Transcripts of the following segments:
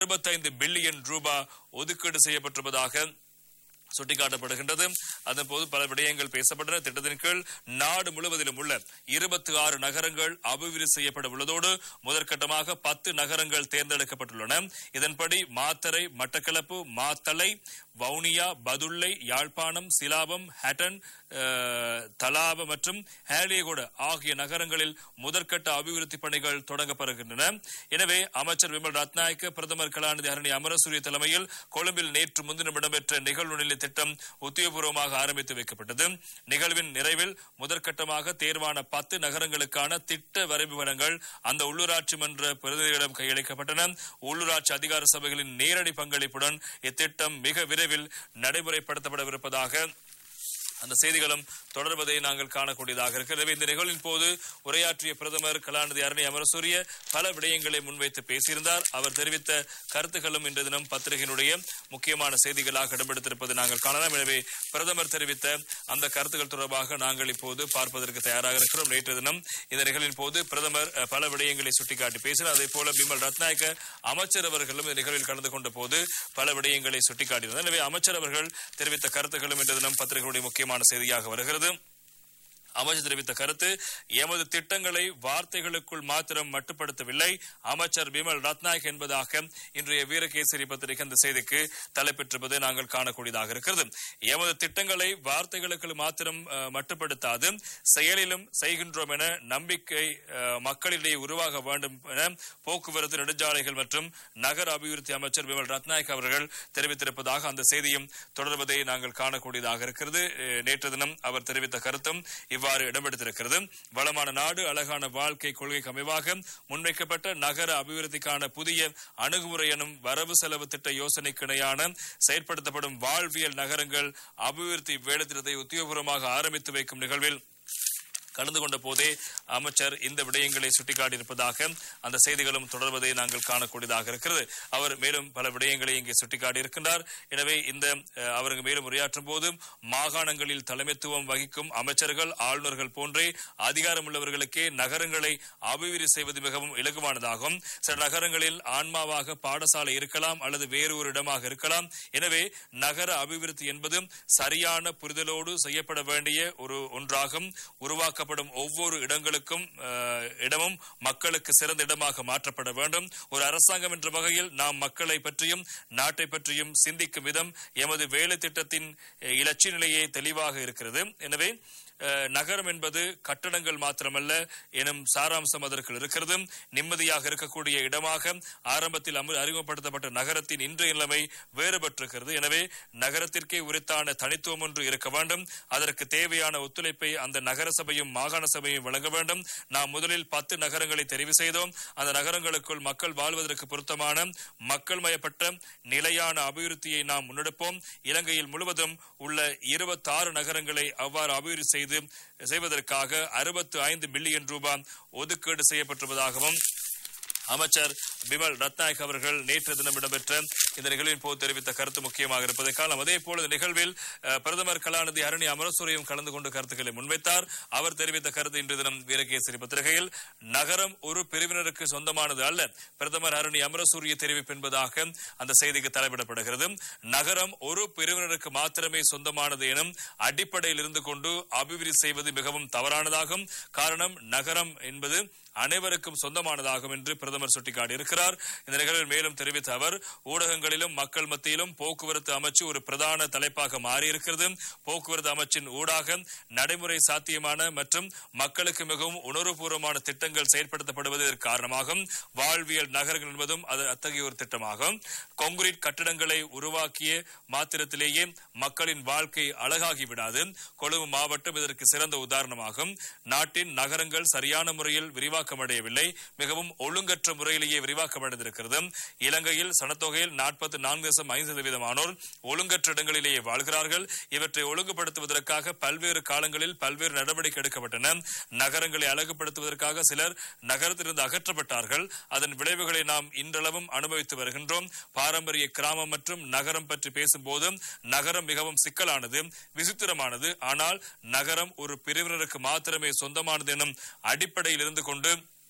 அறுபத்தைந்து பில்லியன் ரூபாய் ஒதுக்கீடு செய்யப்பட்டிருப்பதாக சுட்டிக்காட்டப்படுகின்றது அதன் போது பல விடயங்கள் பேசப்பட்டன திட்டத்தின் கீழ் நாடு முழுவதிலும் உள்ள இருபத்தி ஆறு நகரங்கள் அபிவிருத்தி செய்யப்பட உள்ளதோடு முதற்கட்டமாக பத்து நகரங்கள் தேர்ந்தெடுக்கப்பட்டுள்ளன இதன்படி மாத்தரை மட்டக்களப்பு மாத்தளை வவுனியா பதுள்ளை யாழ்ப்பாணம் சிலாபம் ஹட்டன் அஹ், தலாப மற்றும் ஹேலியகோடு ஆகிய நகரங்களில் முதற்கட்ட அபிவிருத்தி பணிகள் தொடங்கப்படுகின்றன எனவே அமைச்சர் விமல் ரத்நாயக்க பிரதமர் கலாநிதி அரணி அமரசூரிய தலைமையில் கொழும்பில் நேற்று முன்தினம் இடம்பெற்ற நிகழ்வு நிலை திட்டம் உத்தியோகபூர்வமாக ஆரம்பித்து வைக்கப்பட்டது நிகழ்வின் நிறைவில் முதற்கட்டமாக தேர்வான பத்து நகரங்களுக்கான திட்ட வரைபடங்கள் அந்த உள்ளூராட்சி மன்ற பிரதிநிதிகளிடம் கையளிக்கப்பட்டன உள்ளூராட்சி அதிகார சபைகளின் நேரடி பங்களிப்புடன் இத்திட்டம் மிக விரைவில் நடைமுறைப்படுத்தப்படவிருப்பதாக அந்த செய்திகளும் தொடர்வதை நாங்கள் காணக்கூடியதாக இருக்கிறது எனவே இந்த நிகழ்வின் போது உரையாற்றிய பிரதமர் கலாநிதி அரணி அமரசூரிய பல விடயங்களை முன்வைத்து பேசியிருந்தார் அவர் தெரிவித்த கருத்துக்களும் இன்று தினம் பத்திரிகையினுடைய முக்கியமான செய்திகளாக இடம்பெடுத்திருப்பதை நாங்கள் காணலாம் எனவே பிரதமர் தெரிவித்த அந்த கருத்துக்கள் தொடர்பாக நாங்கள் இப்போது பார்ப்பதற்கு தயாராக இருக்கிறோம் நேற்று தினம் இந்த நிகழ்வின் போது பிரதமர் அஹ், பல விடயங்களை சுட்டிக்காட்டி பேசினார் அதே போல பிமல் ரத்நாயக்க அமைச்சர் அவர்களும் இந்த நிகழ்வில் கலந்து கொண்ட போது பல விடயங்களை சுட்டிக்காட்டியிருந்தார் எனவே அமைச்சர் அவர்கள் தெரிவித்த கருத்துக்களும் இன்று தினம் பத்திரிகையுடைய முக்கியமான செய்தியாக வருகிறது அமைச்சர் தெரிவித்த கருத்து எமது திட்டங்களை வார்த்தைகளுக்குள் மாத்திரம் மட்டுப்படுத்தவில்லை அமைச்சர் பிமல் ரத்நாயக் என்பதாக இன்றைய வீரகேசரி பத்திரிகை அந்த செய்திக்கு தலைப்பெற்றிருப்பதை நாங்கள் காணக்கூடியதாக இருக்கிறது எமது திட்டங்களை வார்த்தைகளுக்குள் மாத்திரம் அஹ், மட்டுப்படுத்தாது செயலிலும் செய்கின்றோம் என நம்பிக்கை அஹ், மக்களிடையே உருவாக வேண்டும் என போக்குவரத்து நெடுஞ்சாலைகள் மற்றும் நகர அபிவிருத்தி அமைச்சர் விமல் ரத்நாயக் அவர்கள் தெரிவித்திருப்பதாக அந்த செய்தியும் தொடர்வதை நாங்கள் காணக்கூடியதாக இருக்கிறது அஹ், நேற்று தினம் அவர் தெரிவித்த கருத்தும் இவ்வாறு இடம்பெடுத்திருக்கிறது வளமான நாடு அழகான வாழ்க்கை கொள்கைக்கு அமைவாக முன்வைக்கப்பட்ட நகர அபிவிருத்திக்கான புதிய அணுகுமுறை எனும் வரவு செலவு திட்ட யோசனைக்கு இணையான செயற்படுத்தப்படும் வாழ்வியல் நகரங்கள் அபிவிருத்தி வேலைத்திட்டத்தை உத்தியோகபூர்வமாக ஆரம்பித்து வைக்கும் நிகழ்வில் கலந்து கொண்ட போதே அமைச்சர் இந்த விடயங்களை சுட்டிக்காட்டியிருப்பதாக அந்த செய்திகளும் தொடர்வதை நாங்கள் காணக்கூடியதாக இருக்கிறது அவர் மேலும் பல விடயங்களை இங்கே சுட்டிக்காட்டியிருக்கின்றார் எனவே இந்த அஹ், அவருக்கு மேலும் உரையாற்றும் போது மாகாணங்களில் தலைமைத்துவம் வகிக்கும் அமைச்சர்கள் ஆளுநர்கள் போன்றே அதிகாரமுள்ளவர்களுக்கே நகரங்களை அபிவிருத்தி செய்வது மிகவும் இலகுவானதாகும் சில நகரங்களில் ஆன்மாவாக பாடசாலை இருக்கலாம் அல்லது வேறு ஒரு இடமாக இருக்கலாம் எனவே நகர அபிவிருத்தி என்பது சரியான புரிதலோடு செய்யப்பட வேண்டிய ஒரு ஒன்றாகும் உருவாக்கப்படும் ஒவ்வொரு இடங்களுக்கும் அஹ், இடமும் மக்களுக்கு சிறந்த இடமாக மாற்றப்பட வேண்டும் ஒரு அரசாங்கம் என்ற வகையில் நாம் மக்களை பற்றியும் நாட்டை பற்றியும் சிந்திக்கும் விதம் எமது வேலை திட்டத்தின் அஹ், இலட்சிய நிலையே தெளிவாக இருக்கிறது எனவே அஹ், நகரம் என்பது கட்டடங்கள் மாத்திரமல்ல எனும் சாராம்சம் அதற்கு இருக்கிறது நிம்மதியாக இருக்கக்கூடிய இடமாக ஆரம்பத்தில் அமு- அறிமுகப்படுத்தப்பட்ட நகரத்தின் இன்றைய நிலைமை வேறுபட்டிருக்கிறது எனவே நகரத்திற்கே உரித்தான தனித்துவம் ஒன்று இருக்க வேண்டும் அதற்கு தேவையான ஒத்துழைப்பை அந்த நகர சபையும் மாகாண சபையும் வழங்க வேண்டும் நாம் முதலில் பத்து நகரங்களை தெரிவு செய்தோம் அந்த நகரங்களுக்குள் மக்கள் வாழ்வதற்கு பொருத்தமான மக்கள் மயப்பட்ட நிலையான அபிவிருத்தியை நாம் முன்னெடுப்போம் இலங்கையில் முழுவதும் உள்ள இருபத்தாறு நகரங்களை அவ்வாறு அபிவிருத்தி செய்து செய்வதற்காக அறுபத்து ஐந்து மில்லியன் ரூபாய் ஒதுக்கீடு செய்யப்பட்டிருப்பதாகவும் அமைச்சர் பிமல் ரத்நாயக் அவர்கள் நேற்று தினம் இடம்பெற்ற இந்த நிகழ்வின் போது தெரிவித்த கருத்து முக்கியமாக இருப்பதை காலம் அதே போல இந்த நிகழ்வில் அஹ், பிரதமர் கலாநிதி அரணி அமரசூரியும் கலந்து கொண்டு கருத்துக்களை முன்வைத்தார் அவர் தெரிவித்த கருத்து இன்று தினம் வீரகேசரி பத்திரிகையில் நகரம் ஒரு பிரிவினருக்கு சொந்தமானது அல்ல பிரதமர் அரணி அமரசூரிய தெரிவிப்பு என்பதாக அந்த செய்திக்கு தலைப்பிடப்படுகிறது நகரம் ஒரு பிரிவினருக்கு மாத்திரமே சொந்தமானது எனும் அடிப்படையில் இருந்து கொண்டு அபிவிருத்தி செய்வது மிகவும் தவறானதாகும் காரணம் நகரம் என்பது அனைவருக்கும் சொந்தமானதாகும் என்று பிரதமர் சுட்டிக்காட்டியிருக்கிறார் இந்த நிகழ்வில் மேலும் தெரிவித்த அவர் ஊடகங்களிலும் மக்கள் மத்தியிலும் போக்குவரத்து அமைச்சு ஒரு பிரதான தலைப்பாக மாறியிருக்கிறது போக்குவரத்து அமைச்சின் ஊடாக நடைமுறை சாத்தியமான மற்றும் மக்களுக்கு மிகவும் உணர்வுபூர்வமான திட்டங்கள் செயற்படுத்தப்படுவது இதற்கு காரணமாகும் வாழ்வியல் நகரங்கள் என்பதும் அது அத்தகைய ஒரு திட்டமாகும் கான்கிரீட் கட்டிடங்களை உருவாக்கிய மாத்திரத்திலேயே மக்களின் வாழ்க்கை அழகாகி விடாது கொழும்பு மாவட்டம் இதற்கு சிறந்த உதாரணமாகும் நாட்டின் நகரங்கள் சரியான முறையில் விரிவாக்கமடையவில்லை மிகவும் ஒழுங்கற்ற முறையிலேயே விரிவாக்கமடைந்திருக்கிறது இலங்கையில் சனத்தொகையில் நாற்பத்தி நான்கு தசம் ஐந்து சதவீதமானோர் ஒழுங்கற்ற இடங்களிலேயே வாழ்கிறார்கள் இவற்றை ஒழுங்குபடுத்துவதற்காக பல்வேறு காலங்களில் பல்வேறு நடவடிக்கை எடுக்கப்பட்டன நகரங்களை அழகுபடுத்துவதற்காக சிலர் நகரத்திலிருந்து அகற்றப்பட்டார்கள் அதன் விளைவுகளை நாம் இன்றளவும் அனுபவித்து வருகின்றோம் பாரம்பரிய கிராமம் மற்றும் நகரம் பற்றி பேசும்போது நகரம் மிகவும் சிக்கலானது விசித்திரமானது ஆனால் நகரம் ஒரு பிரிவினருக்கு மாத்திரமே சொந்தமானது எனும் அடிப்படையில் இருந்து கொண்டு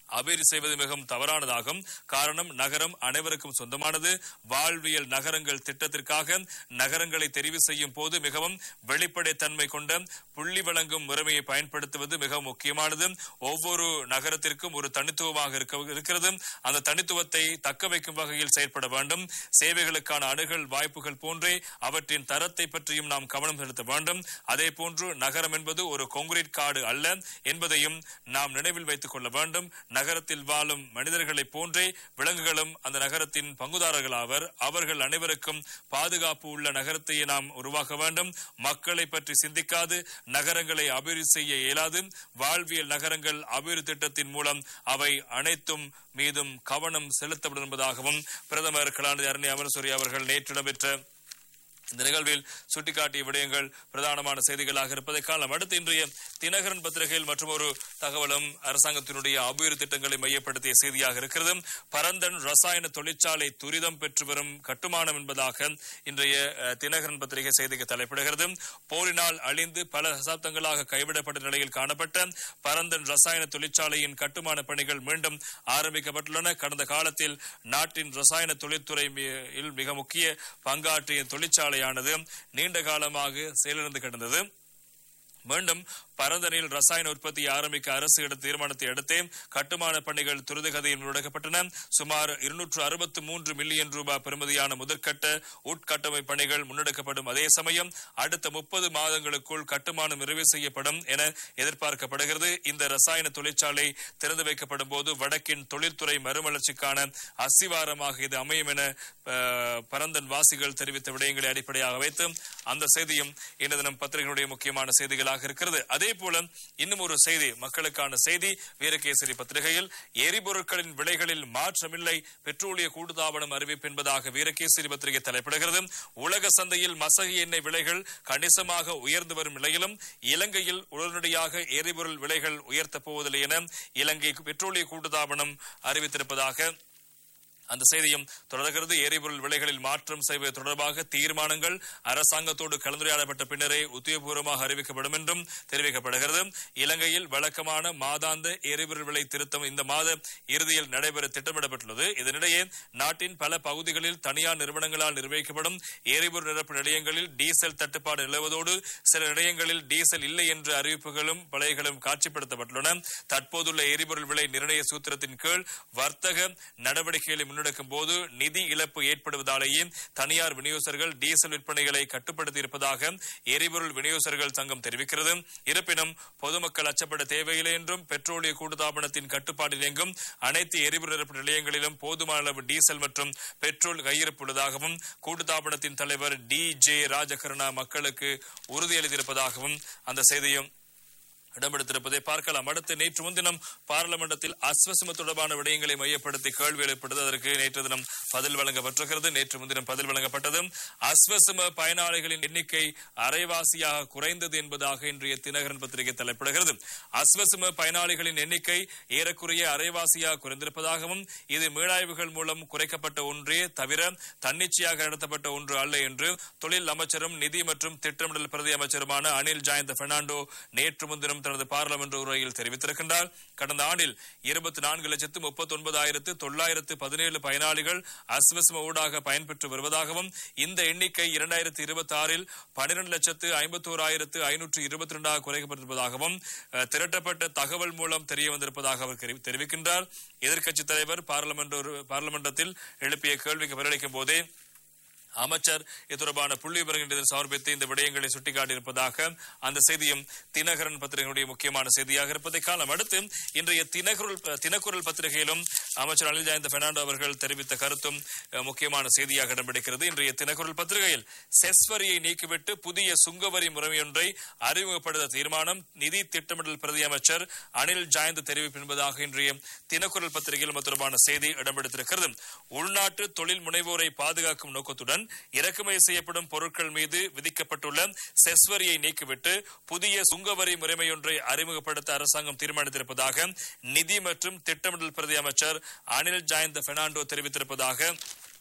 அபிவிருத்தி செய்வது மிகவும் தவறானதாகும் காரணம் நகரம் அனைவருக்கும் சொந்தமானது வாழ்வியல் நகரங்கள் திட்டத்திற்காக நகரங்களை தெரிவு செய்யும் போது மிகவும் வெளிப்படைத்தன்மை கொண்ட புள்ளி வழங்கும் முறைமையை பயன்படுத்துவது மிகவும் முக்கியமானது ஒவ்வொரு நகரத்திற்கும் ஒரு தனித்துவமாக இருக்க இருக்கிறது அந்த தனித்துவத்தை தக்க வைக்கும் வகையில் செயற்பட வேண்டும் சேவைகளுக்கான அணுகல் வாய்ப்புகள் போன்றே அவற்றின் தரத்தை பற்றியும் நாம் கவனம் செலுத்த வேண்டும் அதே போன்று நகரம் என்பது ஒரு கொங்கிரீட் காடு அல்ல என்பதையும் நாம் நினைவில் வைத்துக் கொள்ள வேண்டும் நகரத்தில் வாழும் மனிதர்களைப் போன்றே விலங்குகளும் அந்த நகரத்தின் பங்குதாரர்கள் ஆவர் அவர்கள் அனைவருக்கும் பாதுகாப்பு உள்ள நகரத்தையே நாம் உருவாக்க வேண்டும் மக்களை பற்றி சிந்திக்காது நகரங்களை அபிவிருத்தி செய்ய இயலாது வாழ்வியல் நகரங்கள் அபிவிருத்தி திட்டத்தின் மூலம் அவை அனைத்தும் மீதும் கவனம் செலுத்தப்படும் என்பதாகவும் பிரதமர் கலாநிதி அருணி அமரசூரி அவர்கள் நேற்று இடம்பெற்ற இந்த நிகழ்வில் சுட்டிக்காட்டிய விடயங்கள் பிரதானமான செய்திகளாக இருப்பதை காணலாம் அடுத்து இன்றைய தினகரன் பத்திரிகையில் மற்றும் ஒரு தகவலும் அரசாங்கத்தினுடைய அபிவிருத்தி திட்டங்களை மையப்படுத்திய செய்தியாக இருக்கிறது பரந்தன் ரசாயன தொழிற்சாலை துரிதம் பெற்று வரும் கட்டுமானம் என்பதாக இன்றைய அஹ், தினகரன் பத்திரிகை செய்திக்கு தலைப்பிடுகிறது போரினால் அழிந்து பல தசாப்தங்களாக கைவிடப்பட்ட நிலையில் காணப்பட்ட பரந்தன் ரசாயன தொழிற்சாலையின் கட்டுமான பணிகள் மீண்டும் ஆரம்பிக்கப்பட்டுள்ளன கடந்த காலத்தில் நாட்டின் ரசாயன தொழில்துறையில் மிக முக்கிய பங்காற்றிய தொழிற்சாலையானது நீண்ட காலமாக செயலிழந்து கிடந்தது மீண்டும் பரந்தனில் ரசாயன உற்பத்தியை ஆரம்பிக்க அரசு எடுத்த தீர்மானத்தை அடுத்தே கட்டுமான பணிகள் துரிதகதையில் முடக்கப்பட்டன சுமார் இருநூற்று அறுபத்து மூன்று மில்லியன் ரூபாய் பெறுமதியான முதற்கட்ட உட்கட்டமைப்பு பணிகள் முன்னெடுக்கப்படும் அதே சமயம் அடுத்த முப்பது மாதங்களுக்குள் கட்டுமானம் நிறைவு செய்யப்படும் என எதிர்பார்க்கப்படுகிறது இந்த ரசாயன தொழிற்சாலை திறந்து வைக்கப்படும் போது வடக்கின் தொழில்துறை மறுமலர்ச்சிக்கான அஸ்திவாரமாக இது அமையும் என அஹ், பரந்தன் வாசிகள் தெரிவித்த விடயங்களை அடிப்படையாக வைத்து அந்த செய்தியும் இன்று தினம் பத்திரிகைகளுடைய முக்கியமான செய்திகளாக இருக்கிறது அதே போல இன்னும் ஒரு செய்தி மக்களுக்கான செய்தி வீரகேசரி பத்திரிகையில் எரிபொருட்களின் விலைகளில் மாற்றமில்லை பெட்ரோலிய கூட்டுத்தாபனம் அறிவிப்பு என்பதாக வீரகேசரி பத்திரிகை தலைப்பிடுகிறது உலக சந்தையில் மசகு எண்ணெய் விலைகள் கணிசமாக உயர்ந்து வரும் நிலையிலும் இலங்கையில் உடனடியாக எரிபொருள் விலைகள் உயர்த்தப் போவதில்லை என இலங்கை பெட்ரோலிய கூட்டுத்தாபனம் அறிவித்திருப்பதாக அந்த செய்தியும் தொடர்கிறது எரிபொருள் விலைகளில் மாற்றம் செய்வது தொடர்பாக தீர்மானங்கள் அரசாங்கத்தோடு கலந்துரையாடப்பட்ட பின்னரே உத்தியோகபூர்வமாக அறிவிக்கப்படும் என்றும் தெரிவிக்கப்படுகிறது இலங்கையில் வழக்கமான மாதாந்த எரிபொருள் விலை திருத்தம் இந்த மாத இறுதியில் நடைபெற திட்டமிடப்பட்டுள்ளது இதனிடையே நாட்டின் பல பகுதிகளில் தனியார் நிறுவனங்களால் நிர்வகிக்கப்படும் எரிபொருள் நிரப்பு நிலையங்களில் டீசல் தட்டுப்பாடு நிலவுவதோடு சில நிலையங்களில் டீசல் இல்லை என்ற அறிவிப்புகளும் பலைகளும் காட்சிப்படுத்தப்பட்டுள்ளன தற்போதுள்ள எரிபொருள் விலை நிர்ணய சூத்திரத்தின் கீழ் வர்த்தக நடவடிக்கைகளை முன்னெடுக்கும் போது நிதி இழப்பு ஏற்படுவதாலேயே தனியார் விநியோகஸ்தர்கள் டீசல் விற்பனைகளை கட்டுப்படுத்தி இருப்பதாக எரிபொருள் விநியோகஸ்தர்கள் சங்கம் தெரிவிக்கிறது இருப்பினும் பொதுமக்கள் அச்சப்பட தேவையில்லை என்றும் பெட்ரோலிய கூட்டுத்தாபனத்தின் கட்டுப்பாட்டில் இயங்கும் அனைத்து எரிபொருள் நிரப்பு நிலையங்களிலும் போதுமான அளவு டீசல் மற்றும் பெட்ரோல் கையிருப்பு உள்ளதாகவும் கூட்டுத்தாபனத்தின் தலைவர் டி ஜே ராஜகருணா மக்களுக்கு உறுதியளித்திருப்பதாகவும் அந்த செய்தியும் இடம்பெடுத்திருப்பதை பார்க்கலாம் அடுத்து நேற்று முன்தினம் பாராளுமன்றத்தில் அஸ்வசம தொடர்பான விடயங்களை மையப்படுத்தி கேள்வி எழுப்பட்டது அதற்கு நேற்று தினம் பதில் வழங்கப்பட்டிருக்கிறது நேற்று முன்தினம் பதில் வழங்கப்பட்டது அஸ்வசம பயனாளிகளின் எண்ணிக்கை அரைவாசியாக குறைந்தது என்பதாக இன்றைய தினகரன் பத்திரிகை தலைப்பிடுகிறது அஸ்வசம பயனாளிகளின் எண்ணிக்கை ஏறக்குறைய அரைவாசியாக குறைந்திருப்பதாகவும் இது மீளாய்வுகள் மூலம் குறைக்கப்பட்ட ஒன்றே தவிர தன்னிச்சையாக நடத்தப்பட்ட ஒன்று அல்ல என்று தொழில் அமைச்சரும் நிதி மற்றும் திட்டமிடல் பிரதி அமைச்சருமான அனில் ஜாயந்த பெர்னாண்டோ நேற்று முன்தினம் தனது பாராளுமன்ற உரையில் தெரிவித்திருக்கின்றார் கடந்த ஆண்டில் இருபத்தி நான்கு லட்சத்து முப்பத்தி ஒன்பதாயிரத்து தொள்ளாயிரத்து பதினேழு பயனாளிகள் அஸ்வஸ்ம ஊடாக பயன்பெற்று வருவதாகவும் இந்த எண்ணிக்கை இரண்டாயிரத்து இருபத்தி ஆறில் பனிரெண்டு லட்சத்து ஐம்பத்தோராயிரத்து ஐநூற்று இருபத்தி ரெண்டாக குறைக்கப்பட்டிருப்பதாகவும் அஹ், திரட்டப்பட்ட தகவல் மூலம் தெரிய வந்திருப்பதாக அவர் தெரி- தெரிவிக்கின்றார் எதிர்க்கட்சித் தலைவர் பாராளுமன்ற ஒரு- பாராளுமன்றத்தில் எழுப்பிய கேள்விக்கு பதிலளிக்கும் போதே அமைச்சர் இது தொடர்பான புள்ளி விவரங்களை சமர்ப்பித்து இந்த விடயங்களை சுட்டிக்காட்டியிருப்பதாக அந்த செய்தியும் தினகரன் பத்திரிகையுடைய முக்கியமான செய்தியாக இருப்பதை காலம் அடுத்து இன்றைய தினகுரல் தினக்குரல் பத்திரிகையிலும் அமைச்சர் அனில் ஜெயந்த பெர்னாண்டோ அவர்கள் தெரிவித்த கருத்தும் அஹ், முக்கியமான செய்தியாக இடம்பிடிக்கிறது இன்றைய தினக்குரல் பத்திரிகையில் செஸ் வரியை நீக்கிவிட்டு புதிய சுங்கவரி முறையொன்றை அறிமுகப்படுத்த தீர்மானம் நிதி திட்டமிடல் பிரதி அமைச்சர் அனில் ஜாயந்த் தெரிவிப்பு என்பதாக இன்றைய தினக்குரல் பத்திரிகையில் இது தொடர்பான செய்தி இடம்பெடுத்திருக்கிறது உள்நாட்டு தொழில் முனைவோரை பாதுகாக்கும் நோக்கத்துடன் இறக்குமதி செய்யப்படும் பொருட்கள் மீது விதிக்கப்பட்டுள்ள செஸ் வரியை நீக்கிவிட்டு புதிய சுங்கவரி முறைமையொன்றை அறிமுகப்படுத்த அரசாங்கம் தீர்மானித்திருப்பதாக நிதி மற்றும் திட்டமிடல் பிரதி அமைச்சர் அனில் ஜாயந்த பெர்னாண்டோ தெரிவித்திருப்பதாக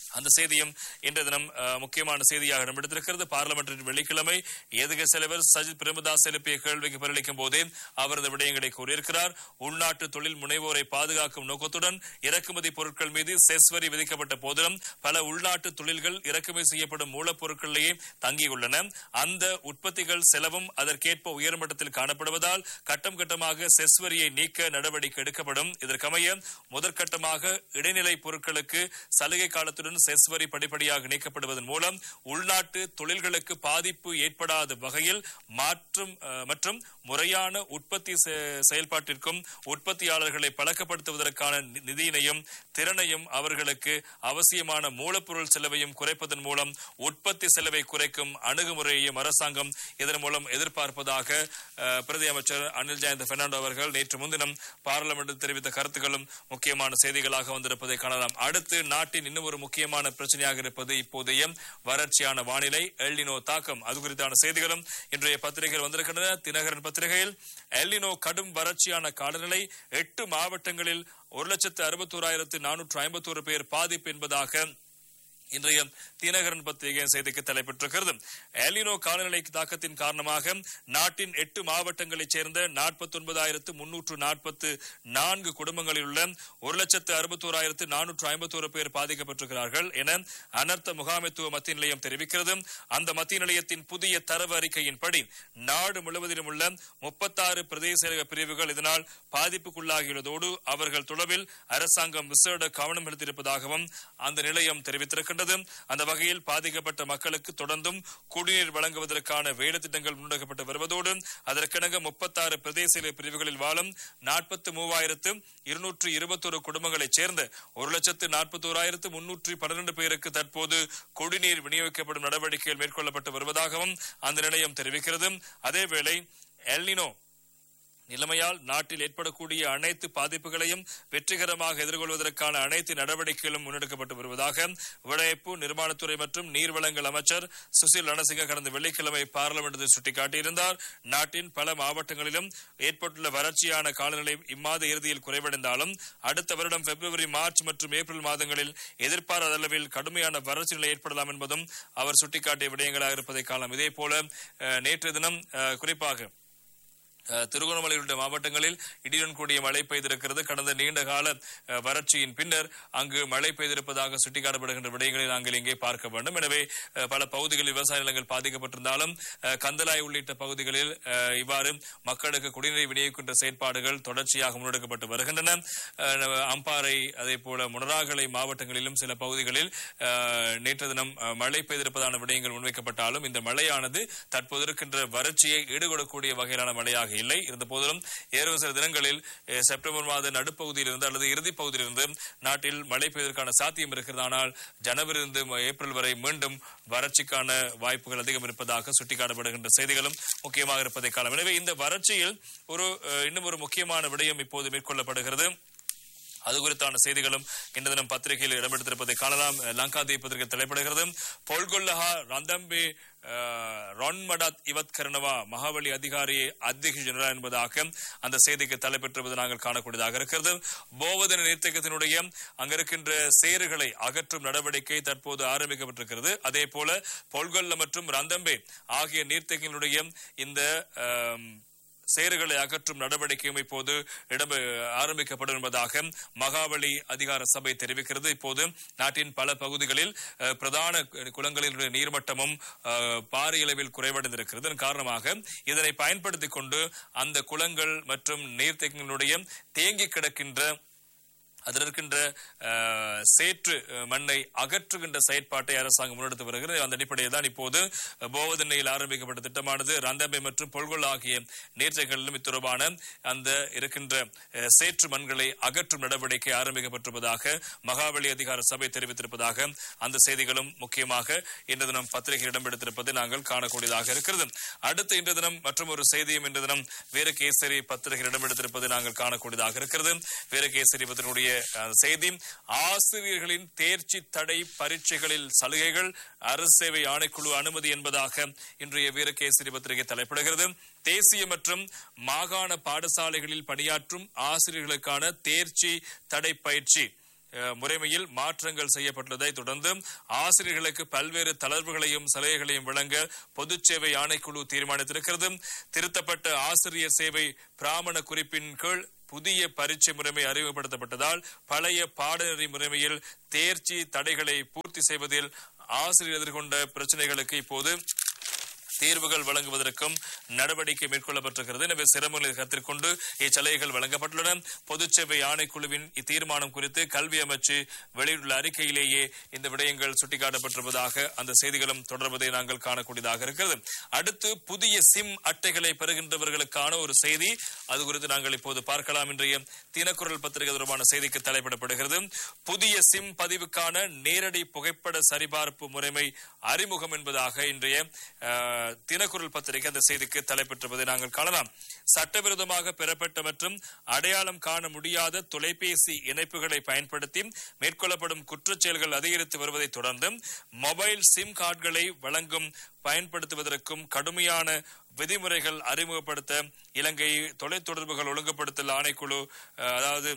அந்த செய்தியும் இன்றைய தினம் அஹ், முக்கியமான செய்தியாக இடம்பெடுத்திருக்கிறது பார்லமெண்டின் வெள்ளிக்கிழமை எதிர்க்கட்சி தலைவர் சஜித் பிரேமதாஸ் எழுப்பிய கேள்விக்கு பதிலளிக்கும் போதே அவர் இந்த விடயங்களை கூறியிருக்கிறார் உள்நாட்டு தொழில் முனைவோரை பாதுகாக்கும் நோக்கத்துடன் இறக்குமதி பொருட்கள் மீது செஸ் வரி விதிக்கப்பட்ட போதிலும் பல உள்நாட்டு தொழில்கள் இறக்குமதி செய்யப்படும் மூலப்பொருட்களிலேயே தங்கியுள்ளன அந்த உற்பத்திகள் செலவும் அதற்கேற்ப உயர்மட்டத்தில் காணப்படுவதால் கட்டம் கட்டமாக செஸ் வரியை நீக்க நடவடிக்கை எடுக்கப்படும் இதற்கமைய முதற்கட்டமாக இடைநிலை பொருட்களுக்கு சலுகை காலத்துடன் செஸ் வரி படிப்படியாக நீக்கப்படுவதன் மூலம் உள்நாட்டு தொழில்களுக்கு பாதிப்பு ஏற்படாத வகையில் மாற்றும் அஹ், மற்றும் முறையான உற்பத்தி செ- செயல்பாட்டிற்கும் உற்பத்தியாளர்களை பழக்கப்படுத்துவதற்கான நி- நிதியினையும் திறனையும் அவர்களுக்கு அவசியமான மூலப்பொருள் செலவையும் குறைப்பதன் மூலம் உற்பத்தி செலவை குறைக்கும் அணுகுமுறையையும் அரசாங்கம் இதன் மூலம் எதிர்பார்ப்பதாக அஹ், பிரதி அமைச்சர் அனில் ஜெயந்த் பெர்னாண்டோ அவர்கள் நேற்று முன்தினம் பார்லமெண்டில் தெரிவித்த கருத்துக்களும் முக்கியமான செய்திகளாக வந்திருப்பதை காணலாம் அடுத்து நாட்டின் இன்னும் ஒரு முக்கியமான பிரச்சனையாக இருப்பது இப்போதைய வறட்சியான வானிலை எல்லினோ தாக்கம் அது குறித்தான செய்திகளும் இன்றைய பத்திரிகைகள் வந்திருக்கின்றன தினகரன் பத்திரிகையில் எல்லினோ கடும் வறட்சியான காலநிலை எட்டு மாவட்டங்களில் ஒரு லட்சத்து அறுபத்தோராயிரத்து நானூற்று ஐம்பத்தோரு பேர் பாதிப்பு என்பதாக இன்றைய தினகரன் பத்திரிகை செய்திக்கு தலைப்பெற்றிருக்கிறது எலினோ காலநிலை தாக்கத்தின் காரணமாக நாட்டின் எட்டு மாவட்டங்களைச் சேர்ந்த நாற்பத்தி ஒன்பதாயிரத்து முன்னூற்று நாற்பத்து நான்கு குடும்பங்களில் உள்ள ஒரு லட்சத்து அறுபத்தோராயிரத்து நானூற்று ஐம்பத்தோரு பேர் பாதிக்கப்பட்டிருக்கிறார்கள் என அனர்த்த முகாமைத்துவ மத்திய நிலையம் தெரிவிக்கிறது அந்த மத்திய நிலையத்தின் புதிய தரவு அறிக்கையின்படி நாடு முழுவதிலும் உள்ள முப்பத்தாறு பிரதேச செயலக பிரிவுகள் இதனால் பாதிப்புக்குள்ளாகியுள்ளதோடு அவர்கள் தொடர்பில் அரசாங்கம் விசேட கவனம் செலுத்தியிருப்பதாகவும் அந்த நிலையம் தெரிவித்திருக்கின்றது அந்த வகையில் பாதிக்கப்பட்ட மக்களுக்கு தொடர்ந்தும் குடிநீர் வழங்குவதற்கான வேலை திட்டங்கள் முன்னெடுக்கப்பட்டு வருவதோடு அதற்கிணங்க முப்பத்தாறு பிரதேச செயலக பிரிவுகளில் வாழும் நாற்பத்தி மூவாயிரத்து இருநூற்று இருபத்தொரு குடும்பங்களைச் சேர்ந்த ஒரு லட்சத்து நாற்பத்தோராயிரத்து முன்னூற்றி பன்னிரண்டு பேருக்கு தற்போது குடிநீர் விநியோகிக்கப்படும் நடவடிக்கைகள் மேற்கொள்ளப்பட்டு வருவதாகவும் அந்த நிலையம் தெரிவிக்கிறது அதேவேளை எல்னினோ நிலைமையால் நாட்டில் ஏற்படக்கூடிய அனைத்து பாதிப்புகளையும் வெற்றிகரமாக எதிர்கொள்வதற்கான அனைத்து நடவடிக்கைகளும் முன்னெடுக்கப்பட்டு வருவதாக விளைவிப்பு நிர்மாணத்துறை மற்றும் நீர்வளங்கள் அமைச்சர் சுசில் ரணசிங்க கடந்த வெள்ளிக்கிழமை பார்லமெண்டில் சுட்டிக்காட்டியிருந்தார் நாட்டின் பல மாவட்டங்களிலும் ஏற்பட்டுள்ள வறட்சியான காலநிலை இம்மாத இறுதியில் குறைவடைந்தாலும் அடுத்த வருடம் பிப்ரவரி மார்ச் மற்றும் ஏப்ரல் மாதங்களில் எதிர்பாராத அளவில் கடுமையான வறட்சி நிலை ஏற்படலாம் என்பதும் அவர் சுட்டிக்காட்டிய விடயங்களாக இருப்பதை காணலாம் இதே போல அஹ், நேற்று தினம் அஹ், குறிப்பாக அஹ், திருகோணமலை உள்ளிட்ட மாவட்டங்களில் இடியுடன் கூடிய மழை பெய்திருக்கிறது கடந்த நீண்ட கால அஹ், வறட்சியின் பின்னர் அங்கு மழை பெய்திருப்பதாக சுட்டிக்காட்டப்படுகின்ற விடயங்களை நாங்கள் இங்கே பார்க்க வேண்டும் எனவே அஹ், பல பகுதிகளில் விவசாய நிலங்கள் பாதிக்கப்பட்டிருந்தாலும் அஹ், கந்தலாய் உள்ளிட்ட பகுதிகளில் அஹ், இவ்வாறு மக்களுக்கு குடிநீர் விநியோகிக்கின்ற செயற்பாடுகள் தொடர்ச்சியாக முன்னெடுக்கப்பட்டு வருகின்றன அஹ், அம்பாறை அதே போல முனராகலை மாவட்டங்களிலும் சில பகுதிகளில் அஹ், நேற்று தினம் அஹ், மழை பெய்திருப்பதான விடயங்கள் முன்வைக்கப்பட்டாலும் இந்த மழையானது தற்போது இருக்கின்ற வறட்சியை ஈடுகொள்ளக்கூடிய வகையிலான மழையாக இல்லை இருந்த போதிலும் ஏறும் சில தினங்களில் அஹ், செப்டம்பர் மாத நடுப்பகுதியிலிருந்து அல்லது இறுதிப் பகுதியிலிருந்து நாட்டில் மழை பெய்வதற்கான சாத்தியம் இருக்கிறது ஆனால் ஜனவரியிலிருந்து ம- ஏப்ரல் வரை மீண்டும் வறட்சிக்கான வாய்ப்புகள் அதிகம் இருப்பதாக சுட்டிக்காட்டப்படுகின்ற செய்திகளும் முக்கியமாக இருப்பதை காலம் எனவே இந்த வறட்சியில் ஒரு அஹ், இன்னும் ஒரு முக்கியமான விடயம் இப்போது மேற்கொள்ளப்படுகிறது அது குறித்தான செய்திகளும் இன்று தினம் பத்திரிகையில் இடம்பெடுத்திருப்பதை காணலாம் லங்காதீப் பத்திரிகை தலைப்படுகிறது பொல்கொல்லஹா ரந்தம்பே அஹ், ரொன்மடத் இவத் கரணவா மகாவலி அதிகாரி அத்தியட்ச ஜெனரல் என்பதாக அந்த செய்திக்கு தலைப்பெற்றிருப்பது நாங்கள் காணக்கூடியதாக இருக்கிறது போவதன நீர்த்தேக்கத்தினுடைய அங்க இருக்கின்ற சேறுகளை அகற்றும் நடவடிக்கை தற்போது ஆரம்பிக்கப்பட்டிருக்கிறது அதே போல பொல்கொல்ல மற்றும் ரந்தம்பே ஆகிய நீர்த்தேக்கங்களுடைய இந்த அஹ், சேறுகளை அகற்றும் நடவடிக்கையும் இப்போது இடம் ஆரம்பிக்கப்படும் என்பதாக மகாவலி அதிகார சபை தெரிவிக்கிறது இப்போது நாட்டின் பல பகுதிகளில் அஹ், பிரதான குளங்களினுடைய நீர்மட்டமும் அஹ், பாரிய அளவில் குறைவடைந்திருக்கிறது இதன் காரணமாக இதனை பயன்படுத்திக் கொண்டு அந்த குளங்கள் மற்றும் நீர்த்தேக்கங்களுடைய தேங்கி கிடக்கின்ற அதில் இருக்கின்ற அஹ், சேற்று அஹ், மண்ணை அகற்றுகின்ற செயற்பாட்டை அரசாங்கம் முன்னெடுத்து வருகிறது அந்த அடிப்படையில் தான் இப்போது அஹ், போவதென்னையில் ஆரம்பிக்கப்பட்ட திட்டமானது ரந்தம்பை மற்றும் பொல்கொள் ஆகிய நீர்த்தேக்கங்களிலும் இத்தொடர்பான அந்த இருக்கின்ற அஹ், சேற்று மண்களை அகற்றும் நடவடிக்கை ஆரம்பிக்கப்பட்டிருப்பதாக மகாவலி அதிகார சபை தெரிவித்திருப்பதாக அந்த செய்திகளும் முக்கியமாக இன்று தினம் பத்திரிகை இடம்பெடுத்திருப்பதை நாங்கள் காணக்கூடியதாக இருக்கிறது அடுத்து இன்று தினம் மற்றும் ஒரு செய்தியும் இன்று தினம் வீரகேசரி பத்திரிகை இடம்பெடுத்திருப்பதை நாங்கள் காணக்கூடியதாக இருக்கிறது வீரகேசரி பத்திரிகையுடைய அஹ், செய்தி ஆசிரியர்களின் தேர்ச்சி தடை பரீட்சைகளில் சலுகைகள் அரசு சேவை ஆணைக்குழு அனுமதி என்பதாக இன்றைய வீரகேசரி பத்திரிகை தலைப்பிடுகிறது தேசிய மற்றும் மாகாண பாடசாலைகளில் பணியாற்றும் ஆசிரியர்களுக்கான தேர்ச்சி தடை பயிற்சி அஹ், முறைமையில் மாற்றங்கள் செய்யப்பட்டுள்ளதை தொடர்ந்து ஆசிரியர்களுக்கு பல்வேறு தளர்வுகளையும் சலுகைகளையும் வழங்க பொதுச் சேவை ஆணைக்குழு தீர்மானித்திருக்கிறது திருத்தப்பட்ட ஆசிரியர் சேவை பிராமண குறிப்பின் கீழ் புதிய பரீட்சை முறைமை அறிமுகப்படுத்தப்பட்டதால் பழைய பாடநெறி முறைமையில் தேர்ச்சி தடைகளை பூர்த்தி செய்வதில் ஆசிரியர் எதிர்கொண்ட பிரச்சனைகளுக்கு இப்போது தீர்வுகள் வழங்குவதற்கும் நடவடிக்கை மேற்கொள்ளப்பட்டிருக்கிறது எனவே சிரமங்களை கருத்தில் கொண்டு இச்சலுகைகள் வழங்கப்பட்டுள்ளன பொதுச்சேவை ஆணைக்குழுவின் இத்தீர்மானம் குறித்து கல்வி அமைச்சு வெளியிட்டுள்ள அறிக்கையிலேயே இந்த விடயங்கள் சுட்டிக்காட்டப்பட்டிருப்பதாக அந்த செய்திகளும் தொடர்வதை நாங்கள் காணக்கூடியதாக இருக்கிறது அடுத்து புதிய சிம் அட்டைகளை பெறுகின்றவர்களுக்கான ஒரு செய்தி அது குறித்து நாங்கள் இப்போது பார்க்கலாம் இன்றைய தினக்குரல் பத்திரிகை தொடர்பான செய்திக்கு தலைப்பிடப்படுகிறது புதிய சிம் பதிவுக்கான நேரடி புகைப்பட சரிபார்ப்பு முறைமை அறிமுகம் என்பதாக இன்றைய அஹ், தினக்குரல் பத்திரிகை அந்த செய்திக்கு தலைப்பெற்றிருப்பதை நாங்கள் காணலாம் சட்டவிரோதமாக பெறப்பட்ட மற்றும் அடையாளம் காண முடியாத தொலைபேசி இணைப்புகளை பயன்படுத்தி மேற்கொள்ளப்படும் குற்றச் செயல்கள் அதிகரித்து வருவதை தொடர்ந்து மொபைல் சிம் கார்டுகளை வழங்கும் பயன்படுத்துவதற்கும் கடுமையான விதிமுறைகள் அறிமுகப்படுத்த இலங்கை தொலைத்தொடர்புகள் ஒழுங்குபடுத்தல் ஆணைக்குழு அஹ், அதாவது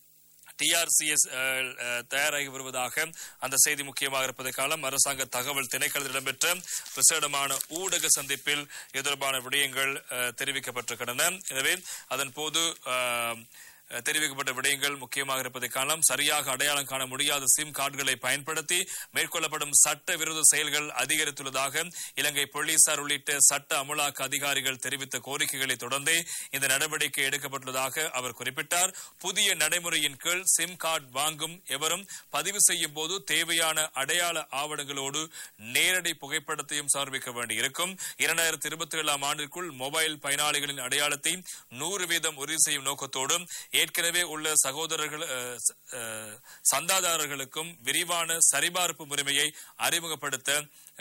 டிஆர்சிஎஸ் தயாராகி வருவதாக அந்த செய்தி முக்கியமாக இருப்பதை காலம் அரசாங்க தகவல் திணைக்களத்தில் இடம்பெற்ற விசேடமான ஊடக சந்திப்பில் இது தொடர்பான விடயங்கள் அஹ், தெரிவிக்கப்பட்டிருக்கின்றன எனவே அதன் போது அஹ், அஹ், தெரிவிக்கப்பட்ட விடயங்கள் முக்கியமாக இருப்பதை காணலாம் சரியாக அடையாளம் காண முடியாத சிம் கார்டுகளை பயன்படுத்தி மேற்கொள்ளப்படும் சட்ட விரோத செயல்கள் அதிகரித்துள்ளதாக இலங்கை போலீசார் உள்ளிட்ட சட்ட அமலாக்க அதிகாரிகள் தெரிவித்த கோரிக்கைகளை தொடர்ந்தே இந்த நடவடிக்கை எடுக்கப்பட்டுள்ளதாக அவர் குறிப்பிட்டார் புதிய நடைமுறையின் கீழ் சிம் கார்டு வாங்கும் எவரும் பதிவு செய்யும் போது தேவையான அடையாள ஆவணங்களோடு நேரடி புகைப்படத்தையும் சமர்ப்பிக்க வேண்டியிருக்கும் இரண்டாயிரத்தி இருபத்தி ஏழாம் ஆண்டிற்குள் மொபைல் பயனாளிகளின் அடையாளத்தை நூறு வீதம் உறுதி செய்யும் நோக்கத்தோடு ஏற்கனவே உள்ள சகோதரர்கள் அஹ், ச- அஹ், சந்தாதாரர்களுக்கும் விரிவான சரிபார்ப்பு முறைமையை அறிமுகப்படுத்த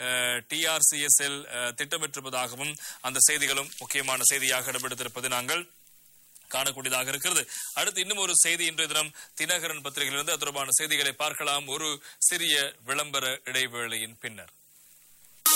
டிஆர்சிஎஸ்எல் திட்டமிட்டிருப்பதாகவும் அந்த செய்திகளும் முக்கியமான செய்தியாக இடம்பெடுத்திருப்பது நாங்கள் காணக்கூடியதாக இருக்கிறது அடுத்து இன்னும் ஒரு செய்தி இன்றைய தினம் தினகரன் பத்திரிகையிலிருந்து அது தொடர்பான செய்திகளை பார்க்கலாம் ஒரு சிறிய விளம்பர இடைவேளையின் பின்னர்